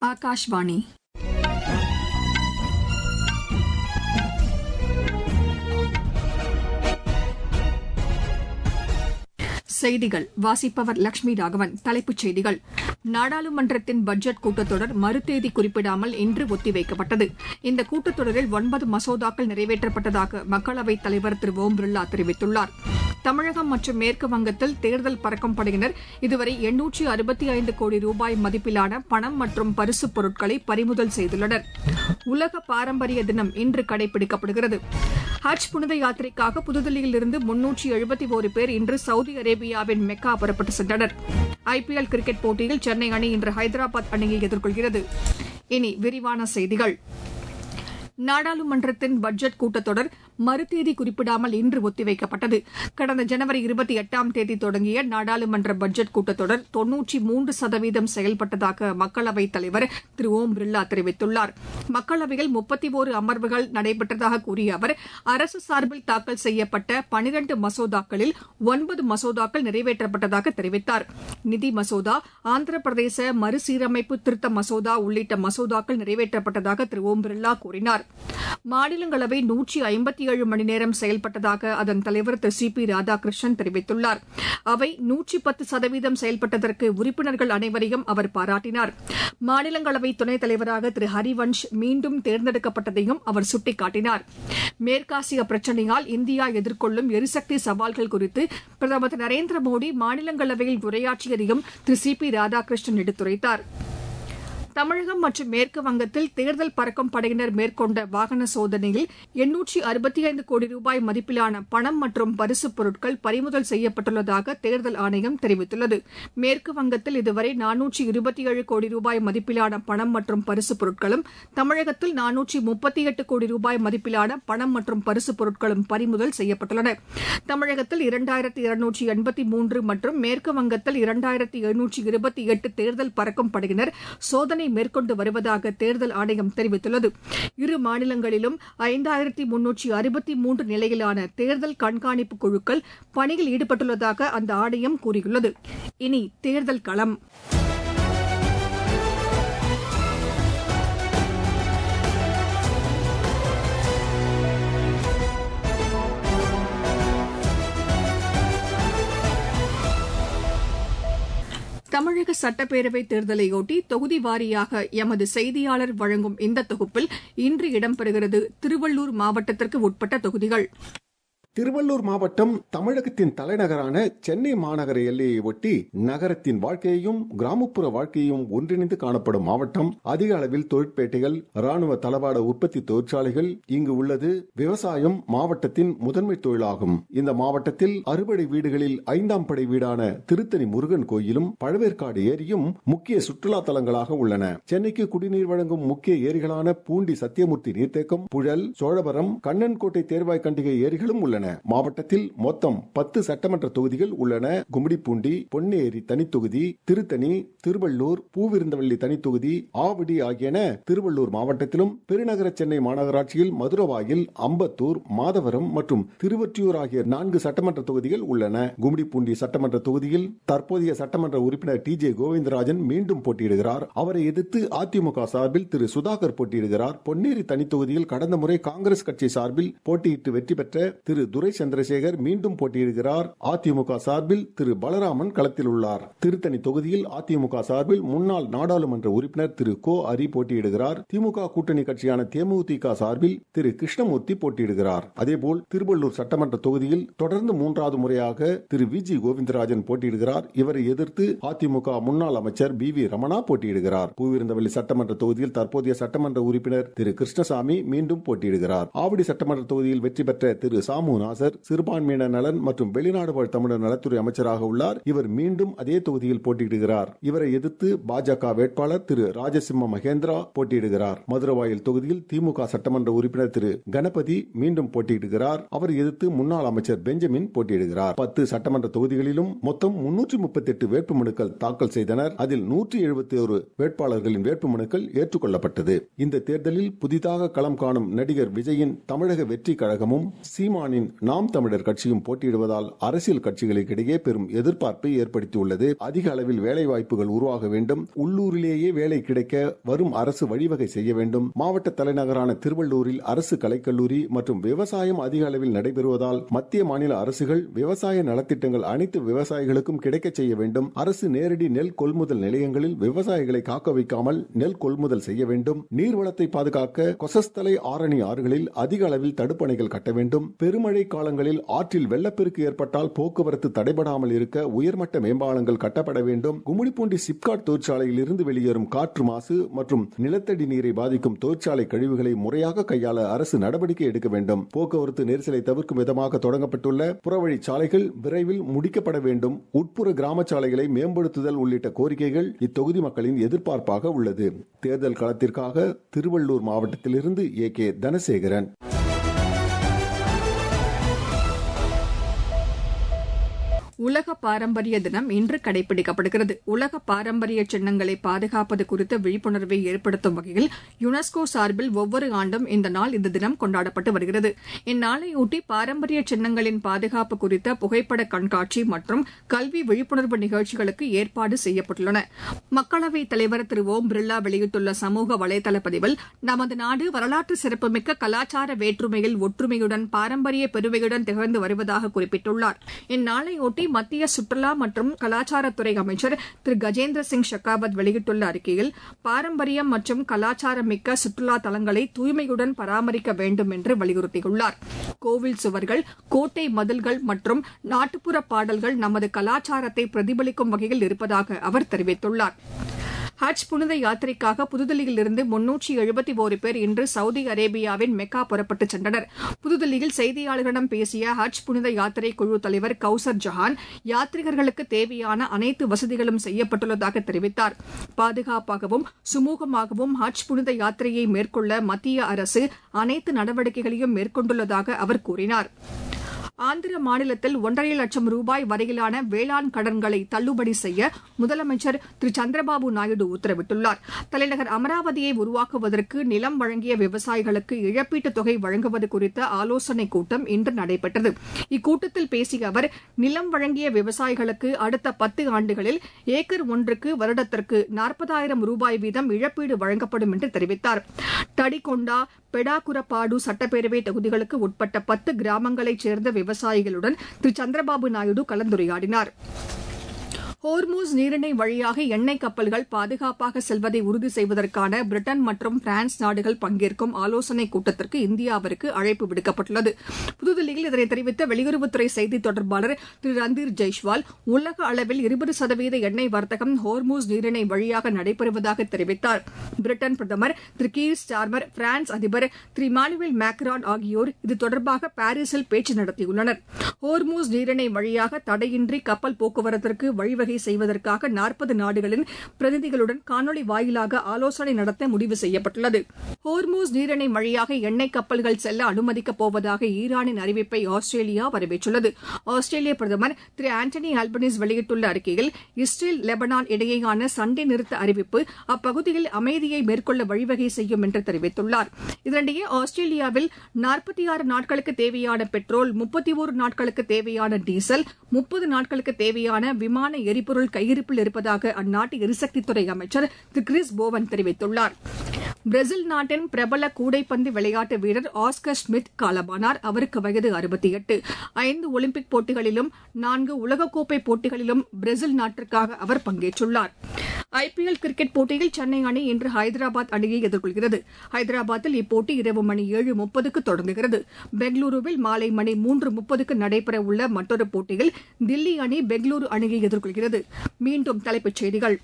ஆகாஷ்வாணி செய்திகள் வாசிப்பவர் லட்சுமி ராகவன் தலைப்புச் செய்திகள் நாடாளுமன்றத்தின் பட்ஜெட் கூட்டத்தொடர் மறுதேதி குறிப்பிடாமல் இன்று ஒத்திவைக்கப்பட்டது இந்த கூட்டத்தொடரில் ஒன்பது மசோதாக்கள் நிறைவேற்றப்பட்டதாக மக்களவைத் தலைவர் திரு ஓம் பிர்லா தெரிவித்துள்ளார் தமிழகம் மற்றும் மேற்கு வங்கத்தில் தேர்தல் பறக்கும் படையினர் இதுவரை எண்ணூற்றி அறுபத்தி ஐந்து கோடி ரூபாய் மதிப்பிலான பணம் மற்றும் பரிசுப் பொருட்களை பறிமுதல் செய்துள்ளனர் உலக பாரம்பரிய தினம் இன்று கடைபிடிக்கப்படுகிறது ஹஜ் புனித யாத்திரைக்காக புதுதில்லியில் இருந்து முன்னூற்றி எழுபத்தி ஒரு பேர் இன்று சவுதி அரேபியாவின் மெக்கா புறப்பட்டு சென்றனர் ஐபிஎல் கிரிக்கெட் போட்டியில் சென்னை அணி இன்று ஹைதராபாத் அணியை எதிர்கொள்கிறது இனி விரிவான செய்திகள் நாடாளுமன்றத்தின் பட்ஜெட் கூட்டத்தொடர் மறுதேதி குறிப்பிடாமல் இன்று ஒத்திவைக்கப்பட்டது கடந்த ஜனவரி இருபத்தி எட்டாம் தேதி தொடங்கிய நாடாளுமன்ற பட்ஜெட் கூட்டத்தொடர் தொன்னூற்றி மூன்று சதவீதம் செயல்பட்டதாக மக்களவைத் தலைவர் திரு ஓம் பிர்லா தெரிவித்துள்ளார் மக்களவையில் முப்பத்தி ஒரு அமர்வுகள் நடைபெற்றதாக கூறிய அவர் அரசு சார்பில் தாக்கல் செய்யப்பட்ட பனிரண்டு மசோதாக்களில் ஒன்பது மசோதாக்கள் நிறைவேற்றப்பட்டதாக தெரிவித்தார் நிதி மசோதா ஆந்திர பிரதேச மறுசீரமைப்பு திருத்த மசோதா உள்ளிட்ட மசோதாக்கள் நிறைவேற்றப்பட்டதாக திரு ஓம் பிர்லா கூறினார் மாநிலங்களவை நூற்றி ஐம்பத்தி ஏழு மணி நேரம் செயல்பட்டதாக அதன் தலைவர் திரு சி பி ராதாகிருஷ்ணன் தெரிவித்துள்ளார் அவை நூற்றி பத்து சதவீதம் செயல்பட்டதற்கு உறுப்பினர்கள் அனைவரையும் அவர் பாராட்டினார் மாநிலங்களவை துணைத் தலைவராக திரு ஹரிவன்ஷ் மீண்டும் தேர்ந்தெடுக்கப்பட்டதையும் அவர் சுட்டிக்காட்டினார் மேற்காசிய பிரச்சினையால் இந்தியா எதிர்கொள்ளும் எரிசக்தி சவால்கள் குறித்து பிரதமர் திரு நரேந்திர மோடி மாநிலங்களவையில் உரையாற்றியதையும் திரு சி பி ராதாகிருஷ்ணன் எடுத்துரைத்தாா் தமிழகம் மற்றும் மேற்கு வங்கத்தில் தேர்தல் பறக்கும் படையினர் மேற்கொண்ட வாகன சோதனையில் எண்ணூற்றி அறுபத்தி ஐந்து கோடி ரூபாய் மதிப்பிலான பணம் மற்றும் பரிசுப் பொருட்கள் பறிமுதல் செய்யப்பட்டுள்ளதாக தேர்தல் ஆணையம் தெரிவித்துள்ளது மேற்கு வங்கத்தில் இதுவரை நானூற்றி இருபத்தி ஏழு கோடி ரூபாய் மதிப்பிலான பணம் மற்றும் பரிசுப் பொருட்களும் தமிழகத்தில் நானூற்றி முப்பத்தி எட்டு கோடி ரூபாய் மதிப்பிலான பணம் மற்றும் பரிசுப் பொருட்களும் பறிமுதல் செய்யப்பட்டுள்ளன தமிழகத்தில் இரண்டாயிரத்தி இருநூற்றி எண்பத்தி மூன்று மற்றும் மேற்கு வங்கத்தில் இரண்டாயிரத்தி எழுநூற்றி இருபத்தி எட்டு தேர்தல் பறக்கும் படையினர் சோதனை மேற்கொண்டு வருவதாக தேர்தல் ஆணையம் தெரிவித்துள்ளது இரு மாநிலங்களிலும் ஐந்தாயிரத்தி முன்னூற்றி அறுபத்தி மூன்று நிலையிலான தேர்தல் கண்காணிப்பு குழுக்கள் பணியில் ஈடுபட்டுள்ளதாக அந்த ஆணையம் கூறியுள்ளது இனி தேர்தல் களம் தமிழக சட்டப்பேரவைத் தேர்தலையொட்டி தொகுதி வாரியாக எமது செய்தியாளர் வழங்கும் இந்த தொகுப்பில் இன்று இடம்பெறுகிறது திருவள்ளூர் மாவட்டத்திற்கு உட்பட்ட தொகுதிகள் திருவள்ளூர் மாவட்டம் தமிழகத்தின் தலைநகரான சென்னை மாநகர எல்லையை ஒட்டி நகரத்தின் வாழ்க்கையையும் கிராமப்புற வாழ்க்கையையும் ஒன்றிணைந்து காணப்படும் மாவட்டம் அதிக அளவில் தொழிற்பேட்டைகள் ராணுவ தளவாட உற்பத்தி தொழிற்சாலைகள் இங்கு உள்ளது விவசாயம் மாவட்டத்தின் முதன்மை தொழிலாகும் இந்த மாவட்டத்தில் அறுபடை வீடுகளில் ஐந்தாம் படை வீடான திருத்தணி முருகன் கோயிலும் பழவேற்காடு ஏரியும் முக்கிய சுற்றுலா தலங்களாக உள்ளன சென்னைக்கு குடிநீர் வழங்கும் முக்கிய ஏரிகளான பூண்டி சத்தியமூர்த்தி நீர்த்தேக்கம் புழல் சோழவரம் கண்ணன்கோட்டை தேர்வாய் கண்டிகை ஏரிகளும் உள்ளன மாவட்டத்தில் மொத்தம் பத்து சட்டமன்ற தொகுதிகள் உள்ளன கும்மிடிப்பூண்டி பொன்னேரி தனித்தொகுதி திருத்தணி திருவள்ளூர் பூவிருந்தவள்ளி தனித்தொகுதி ஆவடி ஆகியன திருவள்ளூர் மாவட்டத்திலும் பெருநகர சென்னை மாநகராட்சியில் மதுரவாயில் அம்பத்தூர் மாதவரம் மற்றும் திருவொற்றியூர் ஆகிய நான்கு சட்டமன்ற தொகுதிகள் உள்ளன கும்மிடிப்பூண்டி சட்டமன்ற தொகுதியில் தற்போதைய சட்டமன்ற உறுப்பினர் டி ஜே கோவிந்தராஜன் மீண்டும் போட்டியிடுகிறார் அவரை எதிர்த்து அதிமுக சார்பில் திரு சுதாகர் போட்டியிடுகிறார் பொன்னேரி தனித்தொகுதியில் கடந்த முறை காங்கிரஸ் கட்சி சார்பில் போட்டியிட்டு வெற்றி பெற்ற திரு துரை சந்திரசேகர் மீண்டும் போட்டியிடுகிறார் அதிமுக சார்பில் திரு பலராமன் களத்தில் உள்ளார் திருத்தணி தொகுதியில் அதிமுக சார்பில் முன்னாள் நாடாளுமன்ற உறுப்பினர் திரு கோ அரி போட்டியிடுகிறார் திமுக கூட்டணி கட்சியான தேமுதிக சார்பில் திரு கிருஷ்ணமூர்த்தி போட்டியிடுகிறார் அதேபோல் திருவள்ளூர் சட்டமன்ற தொகுதியில் தொடர்ந்து மூன்றாவது முறையாக திரு வி ஜி கோவிந்தராஜன் போட்டியிடுகிறார் இவரை எதிர்த்து அதிமுக முன்னாள் அமைச்சர் பி வி ரமணா போட்டியிடுகிறார் பூவிருந்தவள்ளி சட்டமன்ற தொகுதியில் தற்போதைய சட்டமன்ற உறுப்பினர் திரு கிருஷ்ணசாமி மீண்டும் போட்டியிடுகிறார் ஆவடி சட்டமன்ற தொகுதியில் வெற்றி பெற்ற திரு சாமு நாசர் சிறுபான்மையினர் நலன் மற்றும் வெளிநாடு வாழ் தமிழர் நலத்துறை அமைச்சராக உள்ளார் இவர் மீண்டும் அதே தொகுதியில் போட்டியிடுகிறார் இவரை எதிர்த்து பாஜக வேட்பாளர் திரு ராஜசிம்ம மகேந்திரா போட்டியிடுகிறார் மதுரவாயில் தொகுதியில் திமுக சட்டமன்ற உறுப்பினர் திரு கணபதி மீண்டும் போட்டியிடுகிறார் அவர் எதிர்த்து முன்னாள் அமைச்சர் பெஞ்சமின் போட்டியிடுகிறார் பத்து சட்டமன்ற தொகுதிகளிலும் மொத்தம் முன்னூற்றி முப்பத்தி எட்டு வேட்புமனுக்கள் தாக்கல் செய்தனர் அதில் நூற்றி எழுபத்தி ஒரு வேட்பாளர்களின் வேட்புமனுக்கள் ஏற்றுக்கொள்ளப்பட்டது இந்த தேர்தலில் புதிதாக களம் காணும் நடிகர் விஜயின் தமிழக வெற்றி கழகமும் சீமானின் நாம் தமிழர் கட்சியும் போட்டியிடுவதால் அரசியல் கட்சிகளுக்கிடையே பெரும் எதிர்பார்ப்பை ஏற்படுத்தியுள்ளது அதிக அளவில் வேலை வாய்ப்புகள் உருவாக வேண்டும் உள்ளூரிலேயே வேலை கிடைக்க வரும் அரசு வழிவகை செய்ய வேண்டும் மாவட்ட தலைநகரான திருவள்ளூரில் அரசு கலைக்கல்லூரி மற்றும் விவசாயம் அதிக அளவில் நடைபெறுவதால் மத்திய மாநில அரசுகள் விவசாய நலத்திட்டங்கள் அனைத்து விவசாயிகளுக்கும் கிடைக்க செய்ய வேண்டும் அரசு நேரடி நெல் கொள்முதல் நிலையங்களில் விவசாயிகளை காக்க வைக்காமல் நெல் கொள்முதல் செய்ய வேண்டும் நீர்வளத்தை பாதுகாக்க கொசஸ்தலை ஆரணி ஆறுகளில் அதிக அளவில் தடுப்பணைகள் கட்ட வேண்டும் பெருமழை காலங்களில் ஆற்றில் வெள்ளப்பெருக்கு ஏற்பட்டால் போக்குவரத்து தடைபடாமல் இருக்க உயர்மட்ட மேம்பாலங்கள் கட்டப்பட வேண்டும் கும்மிடிப்பூண்டி சிப்காட் தொழிற்சாலையில் இருந்து வெளியேறும் காற்று மாசு மற்றும் நிலத்தடி நீரை பாதிக்கும் தொழிற்சாலை கழிவுகளை முறையாக கையாள அரசு நடவடிக்கை எடுக்க வேண்டும் போக்குவரத்து நெரிசலை தவிர்க்கும் விதமாக தொடங்கப்பட்டுள்ள புறவழி சாலைகள் விரைவில் முடிக்கப்பட வேண்டும் உட்புற கிராம சாலைகளை மேம்படுத்துதல் உள்ளிட்ட கோரிக்கைகள் இத்தொகுதி மக்களின் எதிர்பார்ப்பாக உள்ளது தேர்தல் களத்திற்காக திருவள்ளூர் மாவட்டத்திலிருந்து ஏ கே தனசேகரன் உலக பாரம்பரிய தினம் இன்று கடைபிடிக்கப்படுகிறது உலக பாரம்பரிய சின்னங்களை பாதுகாப்பது குறித்த விழிப்புணர்வை ஏற்படுத்தும் வகையில் யுனெஸ்கோ சார்பில் ஒவ்வொரு ஆண்டும் இந்த நாள் இந்த தினம் கொண்டாடப்பட்டு வருகிறது இந்நாளையொட்டி பாரம்பரிய சின்னங்களின் பாதுகாப்பு குறித்த புகைப்பட கண்காட்சி மற்றும் கல்வி விழிப்புணர்வு நிகழ்ச்சிகளுக்கு ஏற்பாடு செய்யப்பட்டுள்ளன மக்களவைத் தலைவர் திரு ஓம் பிர்லா வெளியிட்டுள்ள சமூக வலைதள பதிவில் நமது நாடு வரலாற்று சிறப்புமிக்க கலாச்சார வேற்றுமையில் ஒற்றுமையுடன் பாரம்பரிய பெருமையுடன் திகழ்ந்து வருவதாக குறிப்பிட்டுள்ளார் இந்நாளையொட்டி மத்திய சுற்றுலா மற்றும் கலாச்சாரத்துறை அமைச்சர் திரு கஜேந்திர சிங் ஷெகாவத் வெளியிட்டுள்ள அறிக்கையில் பாரம்பரியம் மற்றும் கலாச்சாரம் மிக்க சுற்றுலா தலங்களை தூய்மையுடன் பராமரிக்க வேண்டும் என்று வலியுறுத்தியுள்ளார் கோவில் சுவர்கள் கோட்டை மதில்கள் மற்றும் நாட்டுப்புற பாடல்கள் நமது கலாச்சாரத்தை பிரதிபலிக்கும் வகையில் இருப்பதாக அவர் தெரிவித்துள்ளார் ஹஜ் புனித யாத்திரைக்காக புதுதில்லியிலிருந்து முன்னூற்றி எழுபத்தி ஒரு பேர் இன்று சவுதி அரேபியாவின் மெக்கா புறப்பட்டுச் சென்றனர் புதுதில்லியில் செய்தியாளர்களிடம் பேசிய ஹஜ் புனித யாத்திரை குழு தலைவர் கௌசர் ஜஹான் யாத்ரிகர்களுக்கு தேவையான அனைத்து வசதிகளும் செய்யப்பட்டுள்ளதாக தெரிவித்தார் பாதுகாப்பாகவும் சுமூகமாகவும் ஹஜ் புனித யாத்திரையை மேற்கொள்ள மத்திய அரசு அனைத்து நடவடிக்கைகளையும் மேற்கொண்டுள்ளதாக அவர் கூறினார் ஆந்திர மாநிலத்தில் ஒன்றரை லட்சம் ரூபாய் வரையிலான வேளாண் கடன்களை தள்ளுபடி செய்ய முதலமைச்சர் திரு சந்திரபாபு நாயுடு உத்தரவிட்டுள்ளார் தலைநகர் அமராவதியை உருவாக்குவதற்கு நிலம் வழங்கிய விவசாயிகளுக்கு இழப்பீட்டுத் தொகை வழங்குவது குறித்த ஆலோசனைக் கூட்டம் இன்று நடைபெற்றது இக்கூட்டத்தில் பேசிய அவர் நிலம் வழங்கிய விவசாயிகளுக்கு அடுத்த பத்து ஆண்டுகளில் ஏக்கர் ஒன்றுக்கு வருடத்திற்கு நாற்பதாயிரம் ரூபாய் வீதம் இழப்பீடு வழங்கப்படும் என்று தெரிவித்தார் தடிகொண்டா பெடாகுரப்பாடு சட்டப்பேரவை தொகுதிகளுக்கு உட்பட்ட பத்து கிராமங்களைச் சேர்ந்த விவசாயிகளுடன் திரு சந்திரபாபு நாயுடு கலந்துரையாடினார் ஹோர்மூஸ் நீரிணை வழியாக எண்ணெய் கப்பல்கள் பாதுகாப்பாக செல்வதை உறுதி செய்வதற்கான பிரிட்டன் மற்றும் பிரான்ஸ் நாடுகள் பங்கேற்கும் ஆலோசனைக் கூட்டத்திற்கு இந்தியாவிற்கு அழைப்பு விடுக்கப்பட்டுள்ளது புதுதில்லியில் இதனை தெரிவித்த வெளியுறவுத்துறை செய்தித் தொடர்பாளர் திரு ரந்தீர் ஜெய்ஷ்வால் உலக அளவில் இருபது சதவீத எண்ணெய் வர்த்தகம் ஹோர்மூஸ் நீரிணை வழியாக நடைபெறுவதாக தெரிவித்தார் பிரிட்டன் பிரதமர் திரு கீர் ஸ்டார்மர் பிரான்ஸ் அதிபர் திரு இமானுவேல் மேக்ரான் ஆகியோர் இது தொடர்பாக பாரிஸில் பேச்சு நடத்தியுள்ளனர் ஹோர்மூஸ் நீரிணை வழியாக தடையின்றி கப்பல் போக்குவரத்திற்கு வழிவகை வகை செய்வதற்காக நாற்பது நாடுகளின் பிரதிநிதிகளுடன் காணொலி வாயிலாக ஆலோசனை நடத்த முடிவு செய்யப்பட்டுள்ளது ஹோர்மூஸ் நீரிணை வழியாக எண்ணெய் கப்பல்கள் செல்ல அனுமதிக்கப் போவதாக ஈரானின் அறிவிப்பை ஆஸ்திரேலியா வரவேற்றுள்ளது ஆஸ்திரேலிய பிரதமர் திரு ஆண்டனி அல்பனிஸ் வெளியிட்டுள்ள அறிக்கையில் இஸ்ரேல் லெபனான் இடையேயான சண்டை நிறுத்த அறிவிப்பு அப்பகுதியில் அமைதியை மேற்கொள்ள வழிவகை செய்யும் என்று தெரிவித்துள்ளார் இதனிடையே ஆஸ்திரேலியாவில் நாற்பத்தி ஆறு நாட்களுக்கு தேவையான பெட்ரோல் முப்பத்தி ஒரு நாட்களுக்கு தேவையான டீசல் முப்பது நாட்களுக்கு தேவையான விமான எரிபொருள் கையிருப்பில் இருப்பதாக அந்நாட்டு எரிசக்தித்துறை அமைச்சர் திரு கிறிஸ் போவன் தெரிவித்துள்ளார் பிரேசில் நாட்டின் பிரபல கூடைப்பந்து விளையாட்டு வீரர் ஆஸ்கர் ஸ்மித் காலமானார் அவருக்கு வயது அறுபத்தி எட்டு ஐந்து ஒலிம்பிக் போட்டிகளிலும் நான்கு உலகக்கோப்பை போட்டிகளிலும் பிரேசில் நாட்டிற்காக அவர் பங்கேற்றுள்ளார் ஐபிஎல் கிரிக்கெட் போட்டியில் சென்னை அணி இன்று ஹைதராபாத் அணியை எதிர்கொள்கிறது ஹைதராபாத்தில் இப்போட்டி இரவு மணி ஏழு முப்பதுக்கு தொடங்குகிறது பெங்களூருவில் மாலை மணி மூன்று முப்பதுக்கு நடைபெறவுள்ள மற்றொரு போட்டியில் தில்லி அணி பெங்களூரு அணியை எதிர்கொள்கிறது மீண்டும் தலைப்புச் செய்திகள்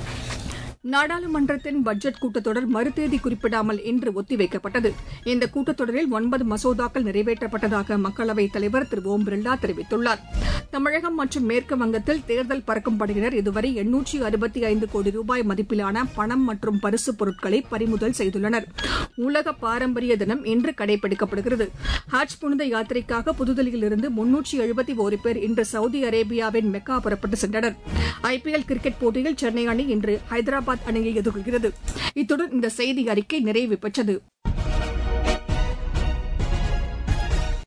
நாடாளுமன்றத்தின் பட்ஜெட் கூட்டத்தொடர் மறுதேதி குறிப்பிடாமல் இன்று ஒத்திவைக்கப்பட்டது இந்த கூட்டத்தொடரில் ஒன்பது மசோதாக்கள் நிறைவேற்றப்பட்டதாக மக்களவைத் தலைவர் திரு ஓம் பிர்லா தெரிவித்துள்ளார் தமிழகம் மற்றும் மேற்கு வங்கத்தில் தேர்தல் பறக்கும் படையினர் இதுவரை எண்ணூற்றி அறுபத்தி ஐந்து கோடி ரூபாய் மதிப்பிலான பணம் மற்றும் பரிசுப் பொருட்களை பறிமுதல் செய்துள்ளனர் உலக பாரம்பரிய தினம் இன்று கடைபிடிக்கப்படுகிறது ஹஜ் புனித யாத்திரைக்காக புதுதில்லியிலிருந்து முன்னூற்றி எழுபத்தி ஒரு பேர் இன்று சவுதி அரேபியாவின் மெக்கா புறப்பட்டு சென்றனர் ஐபிஎல் கிரிக்கெட் போட்டியில் சென்னை அணி இன்று ஹைதராபாத் அணியை எதிர்கொள்கிறது இத்துடன் இந்த செய்தி அறிக்கை நிறைவு பெற்றது